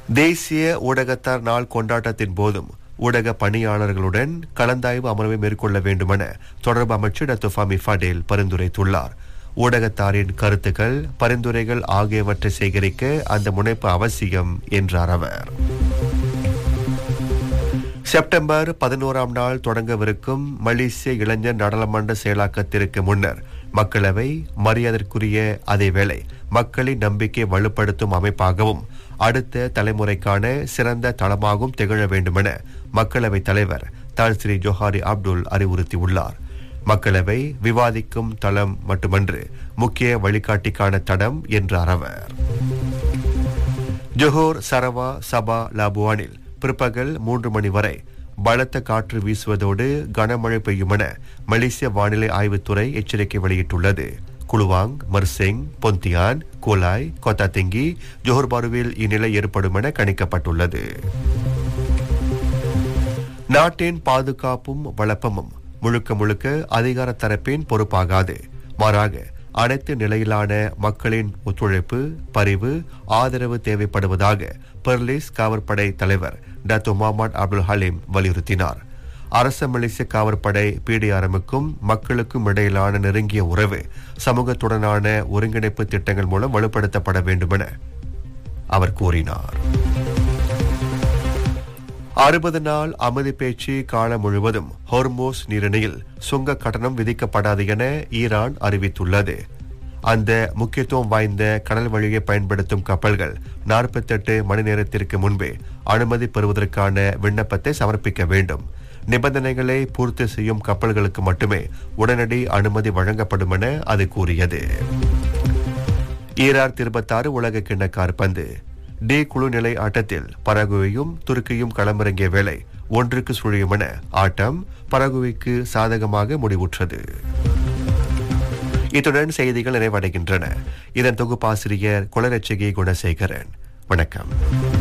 தேசிய ஊடகத்தார் நாள் கொண்டாட்டத்தின் போதும் ஊடக பணியாளர்களுடன் கலந்தாய்வு அமர்வை மேற்கொள்ள வேண்டுமென தொடர்பு அமைச்சர் டாக்டர் ஃபமி ஃபடேல் பரிந்துரைத்துள்ளார் ஊடகத்தாரின் கருத்துக்கள் பரிந்துரைகள் ஆகியவற்றை சேகரிக்க அந்த முனைப்பு அவசியம் என்றார் அவர் செப்டம்பர் பதினோராம் நாள் தொடங்கவிருக்கும் மலேசிய இளைஞர் நாடாளுமன்ற செயலாக்கத்திற்கு முன்னர் மக்களவை மரியாதைக்குரிய அதேவேளை மக்களின் நம்பிக்கை வலுப்படுத்தும் அமைப்பாகவும் அடுத்த தலைமுறைக்கான சிறந்த தளமாகவும் திகழ வேண்டுமென மக்களவைத் தலைவர் தான் ஸ்ரீ ஜோஹாரி அப்துல் அறிவுறுத்தியுள்ளார் மக்களவை விவாதிக்கும் தளம் மட்டுமன்று முக்கிய வழிகாட்டிக்கான தடம் என்றார் அவர் ஜொஹோர் சரவா சபா லாபுவானில் பிற்பகல் மூன்று மணி வரை பலத்த காற்று வீசுவதோடு கனமழை பெய்யும் என மலேசிய வானிலை ஆய்வுத்துறை எச்சரிக்கை வெளியிட்டுள்ளது Kluang Mersing Pontian Kulai Kota Tinggi Johor பாருவில் இந்நிலை ஏற்படும் என கணிக்கப்பட்டுள்ளது நாட்டின் பாதுகாப்பும் வளப்பமும் முழுக்க முழுக்க அதிகார தரப்பின் பொறுப்பாகாது மாறாக அனைத்து நிலையிலான மக்களின் ஒத்துழைப்பு பரிவு ஆதரவு தேவைப்படுவதாக பெர்லிஸ் காவற்படை தலைவர் டாக்டர் முகமது அப்துல் ஹலீம் வலியுறுத்தினார் அரச மலேசிய காவற்படை பிடிஆர்எம்முக்கும் மக்களுக்கும் இடையிலான நெருங்கிய உறவு சமூகத்துடனான ஒருங்கிணைப்பு திட்டங்கள் மூலம் வலுப்படுத்தப்பட வேண்டுமென அவர் கூறினார் அறுபது நாள் அமைதி பேச்சு காலம் முழுவதும் ஹோர்மோஸ் நீரிணையில் சுங்க கட்டணம் விதிக்கப்படாது என ஈரான் அறிவித்துள்ளது அந்த முக்கியத்துவம் வாய்ந்த கடல் வழியை பயன்படுத்தும் கப்பல்கள் நாற்பத்தெட்டு மணி நேரத்திற்கு முன்பே அனுமதி பெறுவதற்கான விண்ணப்பத்தை சமர்ப்பிக்க வேண்டும் நிபந்தனைகளை பூர்த்தி செய்யும் கப்பல்களுக்கு மட்டுமே உடனடி அனுமதி வழங்கப்படும் என அது கூறியது ஈரார் இருபத்தாறு உலக கிண்ண காற்பந்து டி குழு நிலை ஆட்டத்தில் பரகுவையும் துருக்கியும் களமிறங்கிய வேளை ஒன்றுக்கு சுழியும் என ஆட்டம் பரகுவைக்கு சாதகமாக முடிவுற்றது இத்துடன் செய்திகள் நிறைவடைகின்றன இதன் தொகுப்பாசிரியர் குளரட்சகி குணசேகரன் வணக்கம்